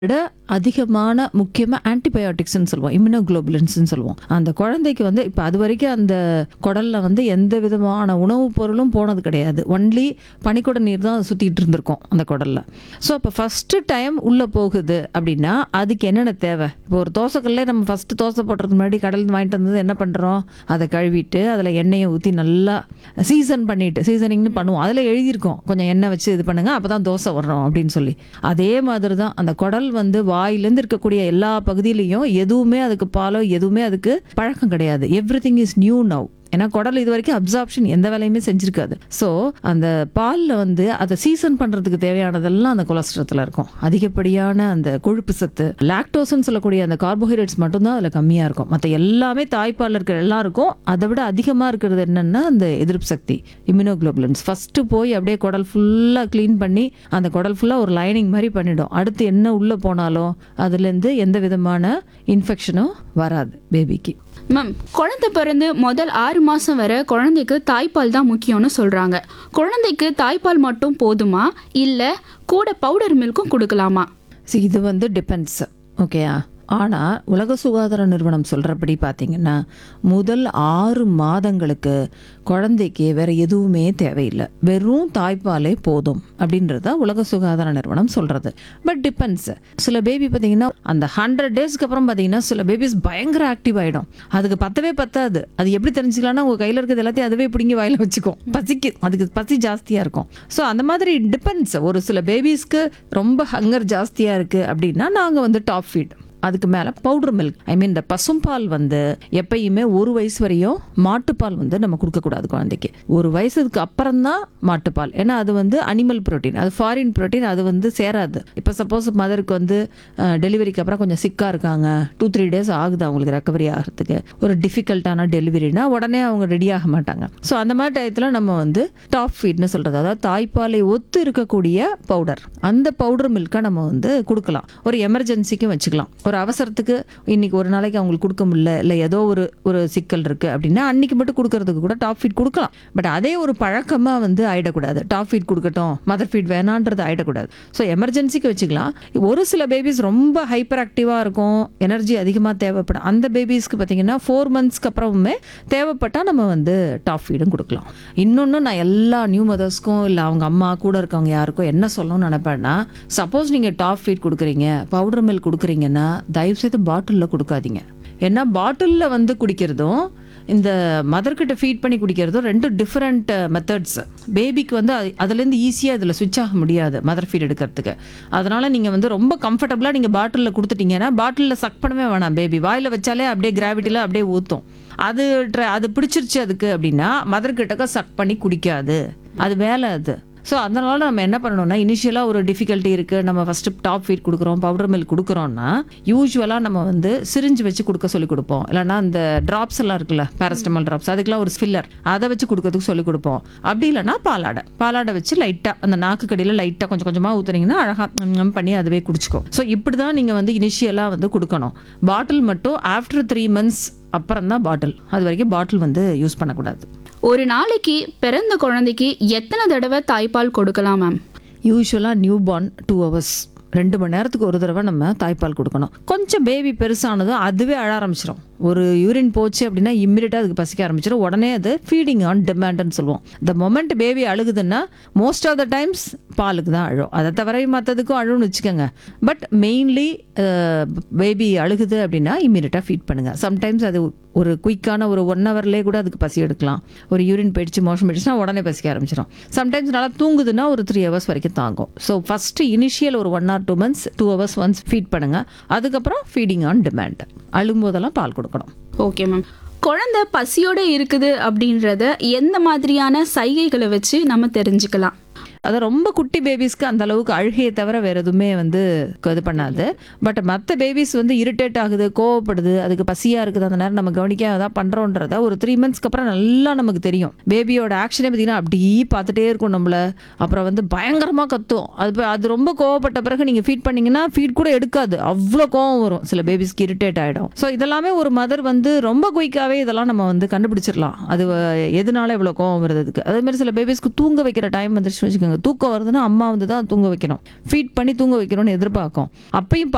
விட அதிகமான முக்கியமாக ஆன்டிபயோட்டிக்ஸ்னு சொல்லுவோம் இம்யூனோகுளோபுலின்ஸ்னு சொல்லுவோம் அந்த குழந்தைக்கு வந்து இப்போ அது வரைக்கும் அந்த குடல்ல வந்து எந்த விதமான உணவுப் பொருளும் போனது கிடையாது ஒன்லி பனிக்குட நீர் தான் சுற்றிட்டு இருந்திருக்கும் அந்த குடல்ல ஸோ அப்போ ஃபஸ்ட்டு டைம் உள்ளே போகுது அப்படின்னா அதுக்கு என்னென்ன தேவை இப்போ ஒரு தோசைக்கல்லே நம்ம ஃபஸ்ட்டு தோசை போடுறதுக்கு முன்னாடி கடலில் வாங்கிட்டு வந்தது என்ன பண்ணுறோம் அதை கழுவிட்டு அதில் எண்ணெயை ஊற்றி நல்லா சீசன் பண்ணிட்டு சீசனிங்னு பண்ணுவோம் அதில் எழுதியிருக்கோம் கொஞ்சம் எண்ணெய் வச்சு இது பண்ணுங்க அப்போ தான் தோசை வர்றோம் அப்படின்னு சொல்லி அதே மாதிரி தான் அந்த குடல் வந்து வாயிலேருந்து இருக்கக்கூடிய எல்லா பகுதியிலையும் எதுவுமே அதுக்கு பாலோ எதுவுமே அதுக்கு பழக்கம் கிடையாது everything is new now ஏன்னா குடல் இது வரைக்கும் அப்சார்ப்ஷன் எந்த வேலையுமே செஞ்சிருக்காது ஸோ அந்த பாலில் வந்து அதை சீசன் பண்ணுறதுக்கு தேவையானதெல்லாம் அந்த கொலஸ்ட்ரத்தில் இருக்கும் அதிகப்படியான அந்த கொழுப்பு சத்து லாக்டோஸ்ன்னு சொல்லக்கூடிய அந்த கார்போஹைட்ரேட்ஸ் மட்டும்தான் அதில் கம்மியாக இருக்கும் மற்ற எல்லாமே தாய்ப்பாலில் இருக்கிற எல்லாம் இருக்கும் அதை விட அதிகமாக இருக்கிறது என்னன்னா அந்த எதிர்ப்பு சக்தி இம்யூனோகுளோபுலன்ஸ் ஃபஸ்ட்டு போய் அப்படியே குடல் ஃபுல்லாக க்ளீன் பண்ணி அந்த குடல் ஃபுல்லாக ஒரு லைனிங் மாதிரி பண்ணிடும் அடுத்து என்ன உள்ளே போனாலும் அதுலேருந்து எந்த விதமான இன்ஃபெக்ஷனும் வராது பேபிக்கு மேம் குழந்தை பிறந்து முதல் ஆறு மாசம் வரை குழந்தைக்கு தாய்ப்பால் தான் முக்கியம்னு சொல்றாங்க குழந்தைக்கு தாய்ப்பால் மட்டும் போதுமா இல்ல கூட பவுடர் மில்க்கும் கொடுக்கலாமா See, இது வந்து டிபெண்ட்ஸ் ஓகேயா ஆனால் உலக சுகாதார நிறுவனம் சொல்கிறபடி பார்த்தீங்கன்னா முதல் ஆறு மாதங்களுக்கு குழந்தைக்கு வேற எதுவுமே தேவையில்லை வெறும் தாய்ப்பாலே போதும் அப்படின்றது தான் உலக சுகாதார நிறுவனம் சொல்கிறது பட் டிபெண்ட்ஸ் சில பேபி பார்த்தீங்கன்னா அந்த ஹண்ட்ரட் டேஸ்க்கு அப்புறம் பார்த்தீங்கன்னா சில பேபிஸ் பயங்கர ஆக்டிவ் ஆகிடும் அதுக்கு பத்தவே பத்தாது அது எப்படி தெரிஞ்சுக்கலாம்னா உங்கள் கையில் இருக்கிறது எல்லாத்தையும் அதுவே பிடுங்கி வாயில வச்சுக்கும் பசிக்கு அதுக்கு பசி ஜாஸ்தியாக இருக்கும் ஸோ அந்த மாதிரி டிபெண்ட்ஸ் ஒரு சில பேபிஸ்க்கு ரொம்ப ஹங்கர் ஜாஸ்தியாக இருக்குது அப்படின்னா நாங்கள் வந்து டாப் ஃபீட் அதுக்கு மேலே பவுடர் மில்க் ஐ மீன் இந்த பசும்பால் வந்து எப்பயுமே ஒரு வயசு வரையும் மாட்டுப்பால் வந்து நம்ம கொடுக்கக்கூடாது குழந்தைக்கு ஒரு வயசுக்கு அப்புறம் தான் மாட்டுப்பால் ஏன்னா அது வந்து அனிமல் புரோட்டீன் அது ஃபாரின் புரோட்டீன் அது வந்து சேராது இப்போ சப்போஸ் மதருக்கு வந்து டெலிவரிக்கு அப்புறம் கொஞ்சம் சிக்காக இருக்காங்க டூ த்ரீ டேஸ் ஆகுது அவங்களுக்கு ரெக்கவரி ஆகிறதுக்கு ஒரு டிஃபிகல்ட்டான டெலிவரினா உடனே அவங்க ரெடி ஆக மாட்டாங்க ஸோ அந்த மாதிரி டயத்தில் நம்ம வந்து டாப் ஃபீட்னு சொல்கிறது அதாவது தாய்ப்பாலை ஒத்து இருக்கக்கூடிய பவுடர் அந்த பவுடர் மில்கை நம்ம வந்து கொடுக்கலாம் ஒரு எமர்ஜென்சிக்கும் வச்சுக்கலாம் ஒரு அவசரத்துக்கு இன்னைக்கு ஒரு நாளைக்கு அவங்களுக்கு கொடுக்க முடியல இல்லை ஏதோ ஒரு ஒரு சிக்கல் இருக்கு அப்படின்னா அன்னைக்கு மட்டும் கொடுக்கறதுக்கு கூட டாப் ஃபீட் கொடுக்கலாம் பட் அதே ஒரு பழக்கமாக வந்து ஆயிடக்கூடாது டாப் ஃபீட் கொடுக்கட்டும் மதர் ஃபீட் வேணான்றது ஆயிடக்கூடாது ஸோ எமர்ஜென்சிக்கு வச்சுக்கலாம் ஒரு சில பேபிஸ் ரொம்ப ஹைப்பர் ஆக்டிவாக இருக்கும் எனர்ஜி அதிகமாக தேவைப்படும் அந்த பேபிஸ்க்கு பார்த்தீங்கன்னா ஃபோர் மந்த்ஸ்க்கு அப்புறமுமே தேவைப்பட்டால் நம்ம வந்து டாப் ஃபீடும் கொடுக்கலாம் இன்னொன்று நான் எல்லா நியூ மதர்ஸ்க்கும் இல்லை அவங்க அம்மா கூட இருக்கவங்க யாருக்கும் என்ன சொல்லணும்னு நினைப்பேன்னா சப்போஸ் நீங்கள் டாப் ஃபீட் கொடுக்குறீங்க பவுடர் மில்க் கொடுக்குறீங்கன்னா தயவுசெய்து பாட்டிலில் கொடுக்காதீங்க ஏன்னா பாட்டிலில் வந்து குடிக்கிறதும் இந்த மதர்கிட்ட ஃபீட் பண்ணி குடிக்கிறதும் ரெண்டு டிஃப்ரெண்ட் மெத்தட்ஸ் பேபிக்கு வந்து அது- அதுலேருந்து ஈஸியாக இதில் சுவிட்ச் ஆக முடியாது மதர் ஃபீட் எடுக்கிறதுக்கு அதனால் நீங்கள் வந்து ரொம்ப கம்ஃபர்டபுளாக நீங்கள் பாட்டிலில் கொடுத்துட்டீங்கன்னா பாட்டிலில் சக் பண்ணவே வேணாம் பேபி வாயில் வச்சாலே அப்படியே கிராவிட்டியில் அப்படியே ஊற்றும் அது try- அது பிடிச்சிருச்சு அதுக்கு அப்படின்னா மதர் கிட்டக்க சக் பண்ணி குடிக்காது அது வேலை அது ஸோ அதனால நம்ம என்ன பண்ணணும்னா இனிஷியலாக ஒரு டிஃபிகல்ட்டி இருக்குது நம்ம ஃபஸ்ட்டு டாப் ஃபீட் கொடுக்குறோம் பவுடர் மில்க் கொடுக்குறோம்னா யூஸ்வலாக நம்ம வந்து சிரிஞ்சு வச்சு கொடுக்க சொல்லி கொடுப்போம் இல்லைன்னா அந்த ட்ராப்ஸ் எல்லாம் இருக்குல்ல பேரஸ்டமால் ட்ராப்ஸ் அதுக்கெல்லாம் ஒரு ஃபில்லர் அதை வச்சு கொடுக்கறதுக்கு சொல்லி கொடுப்போம் அப்படி இல்லைன்னா பாலாடை பாலாடை வச்சு லைட்டாக அந்த நாக்கு கடியில் லைட்டாக கொஞ்சம் கொஞ்சமாக ஊற்றுனீங்கன்னா அழகாக பண்ணி அதுவே குடிச்சிக்கும் ஸோ இப்படி தான் நீங்கள் வந்து இனிஷியலாக வந்து கொடுக்கணும் பாட்டில் மட்டும் ஆஃப்டர் த்ரீ மந்த்ஸ் அப்புறம் தான் பாட்டில் அது வரைக்கும் பாட்டில் வந்து யூஸ் பண்ணக்கூடாது ஒரு நாளைக்கு பிறந்த குழந்தைக்கு எத்தனை தடவை தாய்ப்பால் கொடுக்கலாம் மேம் யூஸ்வலாக நியூ பார்ன் டூ ஹவர்ஸ் ரெண்டு மணி நேரத்துக்கு ஒரு தடவை நம்ம தாய்ப்பால் கொடுக்கணும் கொஞ்சம் பேபி பெருசானதும் அதுவே அழ ஆரம்பிச்சிடும் ஒரு யூரின் போச்சு அப்படின்னா இம்மிடியட்டாக அதுக்கு பசிக்க ஆரம்பிச்சிடும் உடனே அது ஃபீடிங் ஆன் டிமாண்ட்னு சொல்லுவோம் த மொமெண்ட் பேபி அழுகுதுன்னா மோஸ்ட் ஆஃப் த டைம்ஸ் பாலுக்கு தான் அழும் அதை தவிர மற்றதுக்கும் அழுன்னு வச்சுக்கோங்க பட் மெயின்லி பேபி அழுகுது அப்படின்னா இம்மிடியட்டாக ஃபீட் பண்ணுங்கள் சம்டைம்ஸ் அது ஒரு குயிக்கான ஒரு ஒன் ஹவர்லேயே கூட அதுக்கு பசி எடுக்கலாம் ஒரு யூரின் போயிடுச்சு மோஷன் போயிடுச்சுன்னா உடனே பசிக்க ஆரம்பிச்சிடும் சம்டைம்ஸ் நல்லா தூங்குதுன்னா ஒரு த்ரீ ஹவர்ஸ் வரைக்கும் தாங்கும் ஸோ ஃபஸ்ட்டு இனிஷியல் ஒரு one or two months two hours once feed பண்ணுங்கள் அதுக்கப்புறம் ஃபீடிங் ஆன் டிமாண்ட் அழும்போதெல்லாம் பால் கொடுக்கணும் ஓகே மேம் குழந்தை பசியோட இருக்குது அப்படின்றத எந்த மாதிரியான சைகைகளை வச்சு நம்ம தெரிஞ்சுக்கலாம் அது ரொம்ப குட்டி பேபிஸ்க்கு அந்த அளவுக்கு அழுகையை தவிர வேற எதுவுமே வந்து இது பண்ணாது பட் மற்ற பேபிஸ் வந்து இரிட்டேட் ஆகுது கோவப்படுது அதுக்கு பசியா இருக்குது அந்த நேரம் நம்ம கவனிக்க அதான் பண்றோன்றத ஒரு த்ரீ மந்த்ஸ்க்கு அப்புறம் நல்லா நமக்கு தெரியும் பேபியோட ஆக்ஷனே பார்த்தீங்கன்னா அப்படியே பார்த்துட்டே இருக்கும் நம்மள அப்புறம் வந்து பயங்கரமா கத்தும் அது ப- அது ரொம்ப கோவப்பட்ட பிறகு நீங்க ஃபீட் பண்ணீங்கன்னா ஃபீட் கூட எடுக்காது அவ்வளோ கோவம் வரும் சில பேபிஸ்க்கு இரிட்டேட் ஆயிடும் ஸோ இதெல்லாமே ஒரு மதர் வந்து ரொம்ப குயிக்காவே இதெல்லாம் நம்ம வந்து கண்டுபிடிச்சிடலாம் அது அஹ், எதனால இவ்வளோ கோவம் வருதுக்கு அதே மாதிரி சில பேபிஸ்க்கு தூங்க வைக்கிற டைம் வந்துருச்சு வச்சுக்கோங்க தூக்கம் வருதுன்னா அம்மா வந்து தான் தூங்க வைக்கணும் ஃபீட் பண்ணி தூங்க வைக்கணும்னு எதிர்பார்க்கும் அப்பயும்